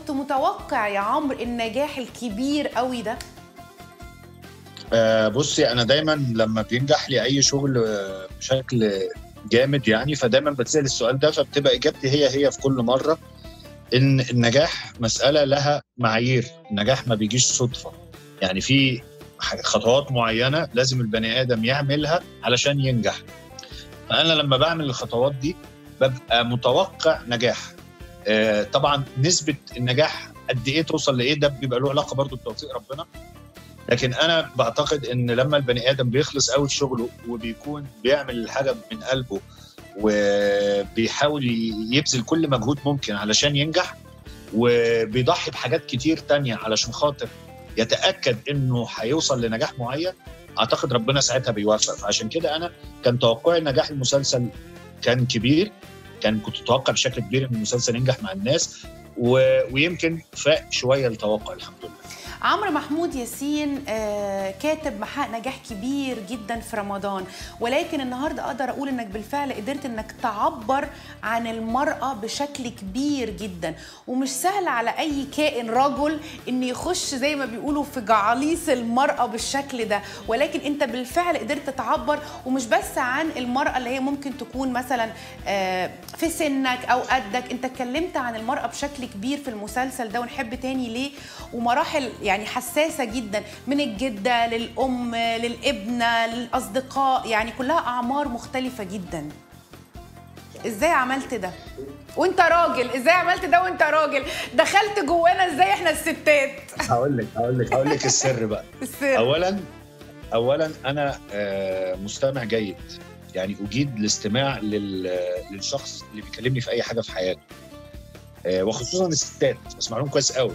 كنت متوقع يا عمرو النجاح الكبير قوي ده آه بصي انا دايما لما بينجح لي اي شغل آه، بشكل جامد يعني فدايما بتسال السؤال ده فبتبقى اجابتي هي هي في كل مره ان النجاح مساله لها معايير النجاح ما بيجيش صدفه يعني في ح- خطوات معينه لازم البني ادم يعملها علشان ينجح فانا لما بعمل الخطوات دي ببقى متوقع نجاح آه طبعا نسبه النجاح قد ايه توصل لايه ده بيبقى له علاقه برضو بتوفيق ربنا لكن انا بعتقد ان لما البني ادم بيخلص قوي في شغله وبيكون بيعمل الحاجه من قلبه وبيحاول يبذل كل مجهود ممكن علشان ينجح وبيضحي بحاجات كتير تانية علشان خاطر يتاكد انه هيوصل لنجاح معين اعتقد ربنا ساعتها بيوفق فعشان كده انا كان توقعي نجاح المسلسل كان كبير كان كنت اتوقع بشكل كبير ان المسلسل ينجح مع الناس و... ويمكن فاق شويه التوقع الحمد لله عمرو محمود ياسين آه، كاتب محقق نجاح كبير جدا في رمضان ولكن النهارده اقدر اقول انك بالفعل قدرت انك تعبر عن المراه بشكل كبير جدا ومش سهل على اي كائن رجل ان يخش زي ما بيقولوا في جعاليس المراه بالشكل ده ولكن انت بالفعل قدرت تعبر ومش بس عن المراه اللي هي ممكن تكون مثلا آه، في سنك او قدك انت اتكلمت عن المراه بشكل كبير في المسلسل ده ونحب تاني ليه ومراحل يعني حساسه جدا من الجده للام للابنه للاصدقاء يعني كلها اعمار مختلفه جدا ازاي عملت ده وانت راجل ازاي عملت ده وانت راجل دخلت جوانا ازاي احنا الستات هقول لك هقول لك هقول لك السر بقى السر اولا اولا انا آه، مستمع جيد يعني اجيد الاستماع لل- للشخص اللي بيكلمني في اي حاجه في حياته آه، وخصوصا الستات بسمع لهم كويس قوي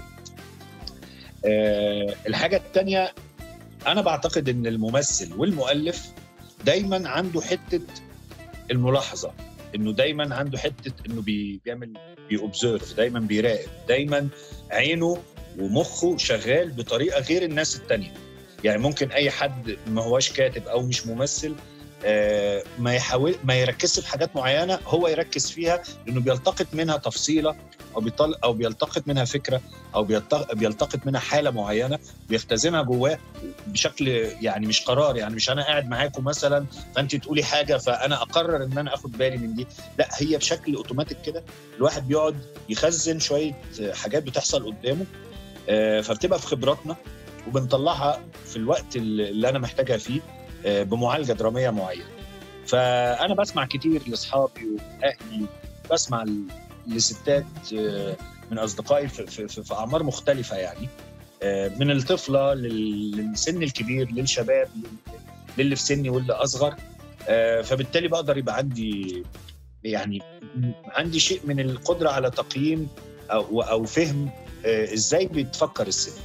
آه، الحاجه الثانيه انا بعتقد ان الممثل والمؤلف دايما عنده حته الملاحظه انه دايما عنده حته انه بي بيعمل بيوبزرف دايما بيراقب دايما عينه ومخه شغال بطريقه غير الناس التانية يعني ممكن اي حد ما هواش كاتب او مش ممثل آه، ما يحاول ما يركزش في حاجات معينه هو يركز فيها لانه بيلتقط منها تفصيله او بيطل او بيلتقط منها فكره او بيلتق- بيلتقط منها حاله معينه بيختزنها جواه بشكل يعني مش قرار يعني مش انا قاعد معاكم مثلا فانت تقولي حاجه فانا اقرر ان انا اخد بالي من دي لا هي بشكل اوتوماتيك كده الواحد بيقعد يخزن شويه حاجات بتحصل قدامه آه، فبتبقى في خبراتنا وبنطلعها في الوقت اللي اللي انا محتاجها فيه آه، بمعالجه دراميه معينه فانا بسمع كتير لاصحابي واهلي بسمع ل- لستات آه، من اصدقائي في, في, في, في اعمار مختلفه يعني آه، من الطفله لل- للسن الكبير للشباب لل- للي في سني واللي اصغر آه، فبالتالي بقدر يبقى عندي يعني عندي شيء من القدره على تقييم او او فهم آه، ازاي بتفكر الست